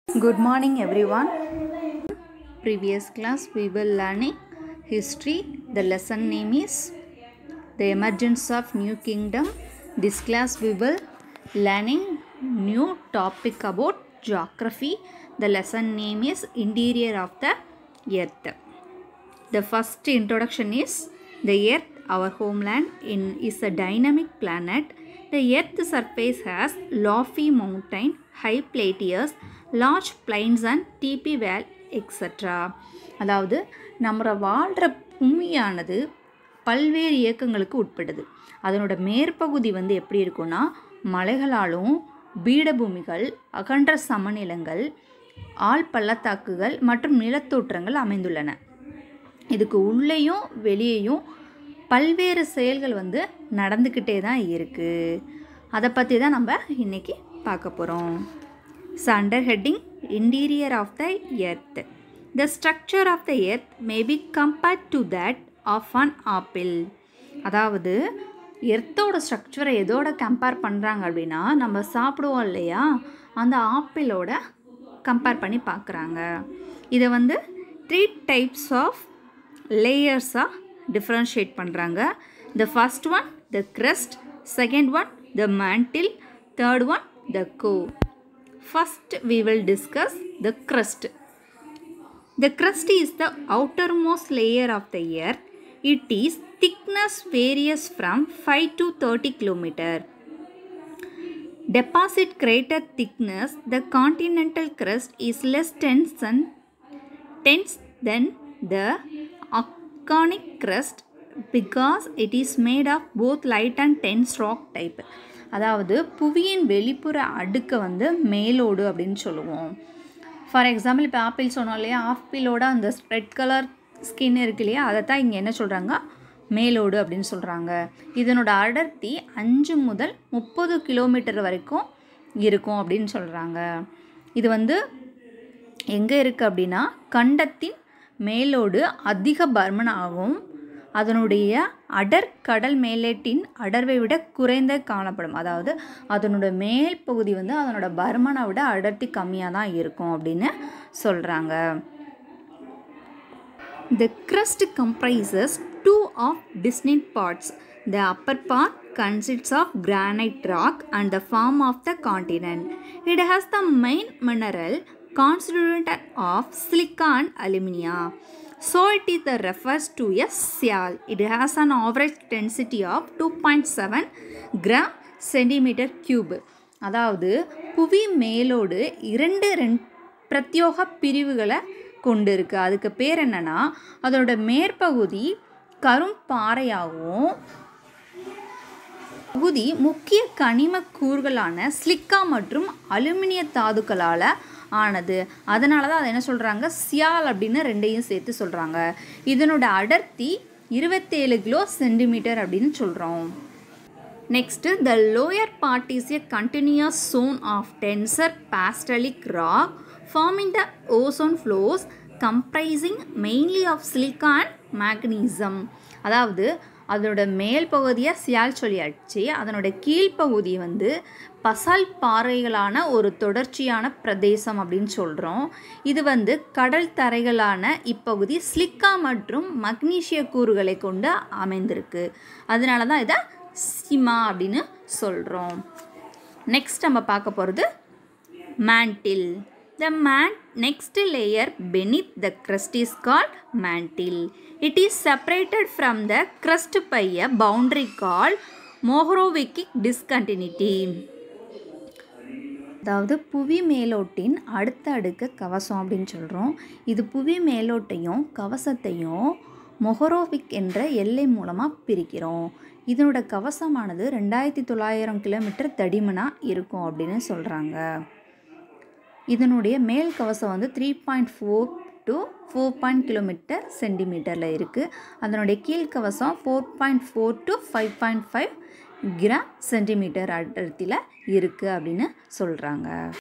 Good morning, everyone. Previous class we were learning history. The lesson name is The Emergence of New Kingdom. This class we will learning new topic about geography. The lesson name is Interior of the Earth. The first introduction is the Earth, our homeland, in, is a dynamic planet. The Earth's surface has lofty mountain, high plateaus, large plains and TP well, etc. அதாவது நம்ம வாழ்கிற பூமியானது பல்வேறு இயக்கங்களுக்கு உட்படுது அதனோட மேற்பகுதி வந்து எப்படி இருக்குன்னா மலைகளாலும் பீடபூமிகள் அகன்ற சமநிலங்கள் ஆள் பள்ளத்தாக்குகள் மற்றும் நிலத்தோற்றங்கள் அமைந்துள்ளன இதுக்கு உள்ளேயும் வெளியேயும் பல்வேறு செயல்கள் வந்து நடந்துக்கிட்டே தான் இருக்குது அதை பற்றி தான் நம்ம இன்றைக்கி பார்க்க போகிறோம் so under heading interior of the earth the structure of the earth may be compared to that of an apple அதாவது எர்த்தோட ஸ்ட்ரக்சரை எதோட கம்பேர் பண்ணுறாங்க அப்படின்னா நம்ம சாப்பிடுவோம் இல்லையா அந்த ஆப்பிளோட கம்பேர் பண்ணி பார்க்குறாங்க இதை வந்து த்ரீ டைப்ஸ் ஆஃப் லேயர்ஸாக டிஃப்ரென்ஷியேட் பண்ணுறாங்க the first one the crust second one the mantle third one the core first we will discuss the crust the crust is the outermost layer of the earth it is thickness varies from 5 to 30 kilometer deposit crater thickness the continental crust is less dense than dense than the oconic crust because it is made of both light and dense rock type அதாவது புவியின் வெளிப்புற அடுக்கை வந்து மேலோடு அப்படின்னு சொல்லுவோம் for example இப்போ apple சொன்னோம் இல்லையா ஆப்பிளோட அந்த ரெட் கலர் ஸ்கின் இருக்கு இல்லையா அதை தான் இங்கே என்ன சொல்கிறாங்க மேலோடு அப்படின்னு சொல்கிறாங்க இதனோட அடர்த்தி அஞ்சு முதல் முப்பது கிலோமீட்டர் வரைக்கும் இருக்கும் அப்படின்னு சொல்கிறாங்க இது வந்து எங்கே இருக்குது அப்படின்னா கண்டத்தின் மேலோடு அதிக பர்மனாகவும் அதனுடைய அடர் கடல் மேலேட்டின் அடர்வை விட குறைந்த காணப்படும் அதாவது அதனோட மேல் பகுதி வந்து அதனோட பர்மனை விட அடர்த்தி கம்மியாக தான் இருக்கும் அப்படின்னு சொல்கிறாங்க The crust comprises two of distinct parts. The upper part consists of granite rock and the form of the continent. It has the main mineral constituent of silica and alumina. So it is the refers to a sial. It has an average density of 2.7 gram centimeter cube. அதாவது புவி மேலோடு இரண்டு ரெண் பிரத்யோக பிரிவுகளை கொண்டு இருக்கு அதுக்கு பேர் என்னன்னா அதோட மேற்பகுதி கரும்பாறையாகவும் பகுதி முக்கிய கனிம கூறுகளான ஸ்லிக்கா மற்றும் அலுமினிய தாதுக்களால் ஆனது அதனால தான் அதை என்ன சொல்கிறாங்க சியால் அப்படின்னு ரெண்டையும் சேர்த்து சொல்கிறாங்க இதனோட அடர்த்தி இருபத்தேழு கிலோ சென்டிமீட்டர் அப்படின்னு சொல்கிறோம் next the lower part is a continuous zone of denser basaltic rock forming the ozone floors comprising mainly of silica and magnesium அதாவது அதனோட மேல் பகுதியை சியால் சொல்லியாச்சு அதனோட கீழ்ப்பகுதி வந்து பசால் பாறைகளான ஒரு தொடர்ச்சியான பிரதேசம் அப்படின்னு சொல்கிறோம் இது வந்து கடல் தரைகளான இப்பகுதி ஸ்லிக்கா மற்றும் மக்னீசிய கூறுகளை கொண்டு அமைந்திருக்கு அதனால தான் இதை சிமா அப்படின்னு சொல்கிறோம் நெக்ஸ்ட் நம்ம பார்க்க போகிறது mantle The man next layer beneath the crust is called mantle. It is separated from the crust by a boundary called Mohorovic discontinuity. அதாவது புவி மேலோட்டின் அடுத்த அடுக்கு கவசம் அப்படின்னு சொல்கிறோம் இது புவி மேலோட்டையும் கவசத்தையும் மொஹரோவிக் என்ற எல்லை மூலமாக பிரிக்கிறோம் இதனோட கவசமானது ரெண்டாயிரத்தி தொள்ளாயிரம் கிலோமீட்டர் தடிமனாக இருக்கும் அப்படின்னு சொல்கிறாங்க இதனுடைய மேல் கவசம் வந்து three point four to four point kilometre சென்டிமீட்டரில் இருக்குது அதனுடைய கீழ்கவசம் four point four to five point five gram centimetre அடர்த்தியில் இருக்குது அப்படின்னு சொல்கிறாங்க